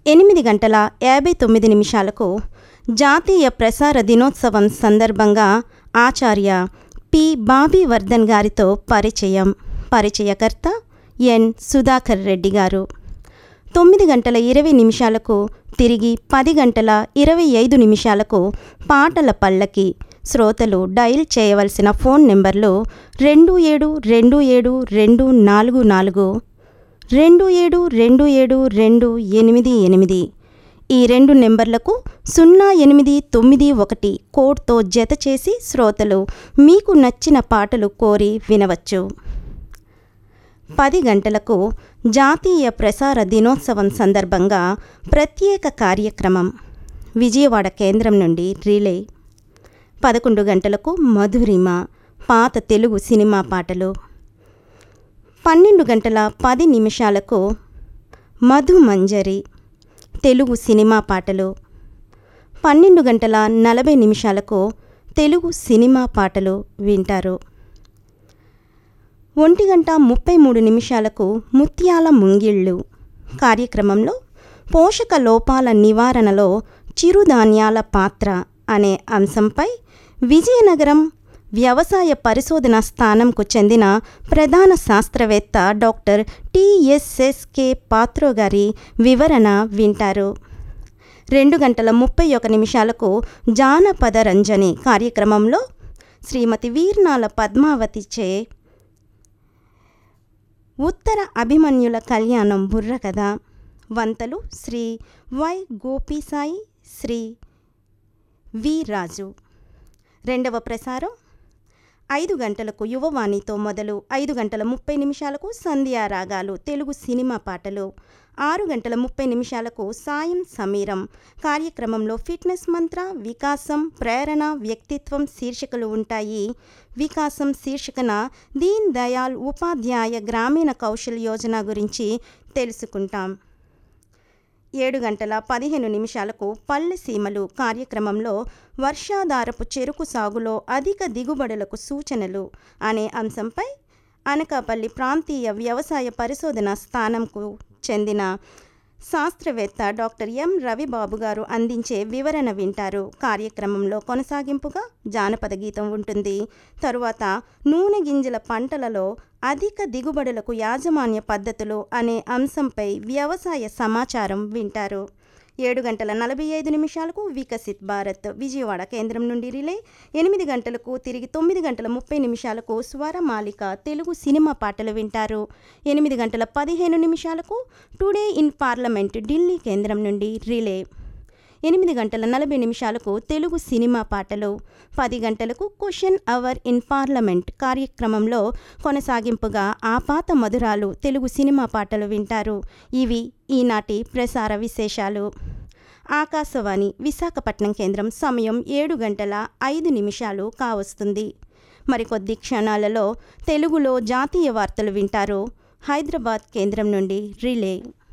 ఎనిమిది గంటల యాభై తొమ్మిది నిమిషాలకు జాతీయ ప్రసార దినోత్సవం సందర్భంగా ఆచార్య పి బాబీవర్ధన్ గారితో పరిచయం పరిచయకర్త ఎన్ సుధాకర్ రెడ్డి గారు తొమ్మిది గంటల ఇరవై నిమిషాలకు తిరిగి పది గంటల ఇరవై ఐదు నిమిషాలకు పాటల పల్లకి శ్రోతలు డయల్ చేయవలసిన ఫోన్ నెంబర్లు రెండు ఏడు రెండు ఏడు రెండు నాలుగు నాలుగు రెండు ఏడు రెండు ఏడు రెండు ఎనిమిది ఎనిమిది ఈ రెండు నెంబర్లకు సున్నా ఎనిమిది తొమ్మిది ఒకటి కోడ్తో జత చేసి శ్రోతలు మీకు నచ్చిన పాటలు కోరి వినవచ్చు పది గంటలకు జాతీయ ప్రసార దినోత్సవం సందర్భంగా ప్రత్యేక కార్యక్రమం విజయవాడ కేంద్రం నుండి రిలే పదకొండు గంటలకు మధురిమ పాత తెలుగు సినిమా పాటలు పన్నెండు గంటల పది నిమిషాలకు మధు మంజరి తెలుగు సినిమా పాటలు పన్నెండు గంటల నలభై నిమిషాలకు తెలుగు సినిమా పాటలు వింటారు ఒంటి గంట ముప్పై మూడు నిమిషాలకు ముత్యాల ముంగిళ్ళు కార్యక్రమంలో పోషక లోపాల నివారణలో చిరుధాన్యాల పాత్ర అనే అంశంపై విజయనగరం వ్యవసాయ పరిశోధన స్థానంకు చెందిన ప్రధాన శాస్త్రవేత్త డాక్టర్ టిఎస్ఎస్కే పాత్రో గారి వివరణ వింటారు రెండు గంటల ముప్పై ఒక నిమిషాలకు జానపద రంజని కార్యక్రమంలో శ్రీమతి వీర్నాల పద్మావతిచే ఉత్తర అభిమన్యుల కళ్యాణం బుర్రకథ వంతలు శ్రీ వై గోపీసాయి శ్రీ వి రాజు రెండవ ప్రసారం ఐదు గంటలకు యువవాణితో మొదలు ఐదు గంటల ముప్పై నిమిషాలకు సంధ్యా రాగాలు తెలుగు సినిమా పాటలు ఆరు గంటల ముప్పై నిమిషాలకు సాయం సమీరం కార్యక్రమంలో ఫిట్నెస్ మంత్ర వికాసం ప్రేరణ వ్యక్తిత్వం శీర్షికలు ఉంటాయి వికాసం శీర్షికన దీన్ దయాల్ ఉపాధ్యాయ గ్రామీణ కౌశల్ యోజన గురించి తెలుసుకుంటాం ఏడు గంటల పదిహేను నిమిషాలకు పల్లె సీమలు కార్యక్రమంలో వర్షాధారపు చెరుకు సాగులో అధిక దిగుబడులకు సూచనలు అనే అంశంపై అనకాపల్లి ప్రాంతీయ వ్యవసాయ పరిశోధన స్థానంకు చెందిన శాస్త్రవేత్త డాక్టర్ ఎం రవిబాబు గారు అందించే వివరణ వింటారు కార్యక్రమంలో కొనసాగింపుగా జానపద గీతం ఉంటుంది తరువాత నూనె గింజల పంటలలో అధిక దిగుబడులకు యాజమాన్య పద్ధతులు అనే అంశంపై వ్యవసాయ సమాచారం వింటారు ఏడు గంటల నలభై ఐదు నిమిషాలకు వికసిత్ భారత్ విజయవాడ కేంద్రం నుండి రిలే ఎనిమిది గంటలకు తిరిగి తొమ్మిది గంటల ముప్పై నిమిషాలకు స్వరమాలిక తెలుగు సినిమా పాటలు వింటారు ఎనిమిది గంటల పదిహేను నిమిషాలకు టుడే ఇన్ పార్లమెంట్ ఢిల్లీ కేంద్రం నుండి రిలే ఎనిమిది గంటల నలభై నిమిషాలకు తెలుగు సినిమా పాటలు పది గంటలకు క్వశ్చన్ అవర్ ఇన్ పార్లమెంట్ కార్యక్రమంలో కొనసాగింపుగా ఆ పాత మధురాలు తెలుగు సినిమా పాటలు వింటారు ఇవి ఈనాటి ప్రసార విశేషాలు ఆకాశవాణి విశాఖపట్నం కేంద్రం సమయం ఏడు గంటల ఐదు నిమిషాలు కావస్తుంది మరికొద్ది క్షణాలలో తెలుగులో జాతీయ వార్తలు వింటారు హైదరాబాద్ కేంద్రం నుండి రిలే